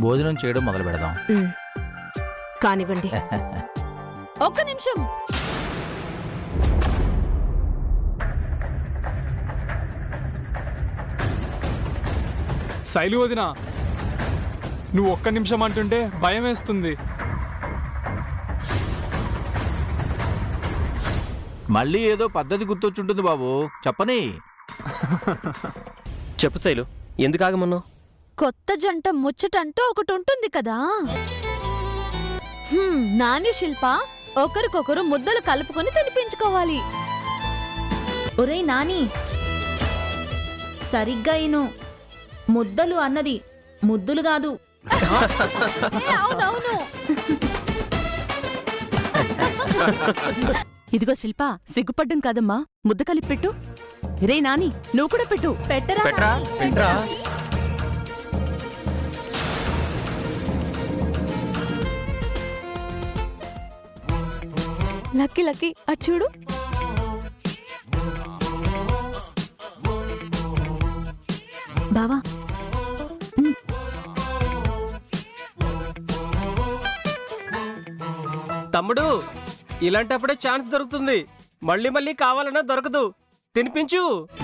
భోజనం చేయడం మొదలు పెడదాం ఉమ్. కానివ్వండి ఒక్క నిమిషం శైలు వదిన నువ్వు ఒక్క నిమిషం అంటుంటే భయం వేస్తుంది మళ్ళీ ఏదో పద్ధతి గుర్తొచ్చుంటుంది బాబు చెప్పని చెప్పు శైలు ఎందుకు ఆగమన్నావు కొత్త జంట ముచ్చటంటూ ఒకటి ఉంటుంది కదా హ్మ్, నాని శిల్ప ఒకరికొకరు ముద్దలు కలుపుకొని తినిపించుకోవాలి ఒరేయ్ నాని సరిగ్గా ఇను ముద్దలు అన్నది ముద్దులు కాదు ఏ, అవునవును ఇదిగో శిల్ప సిగ్గుపడ్డం కాదమ్మా ముద్ద కలిపి పెట్టు రే నాని నువ్వు కూడా పెట్టు పెట్టరా పెట్రా నాని, పెట్రా లక్కీ లక్కీ అటు చూడు బావా తమ్ముడు ఇలాంటప్పుడే ఛాన్స్ దొరుకుతుంది మళ్ళీ మళ్ళీ కావాలన్నా దొరకదు తినిపించు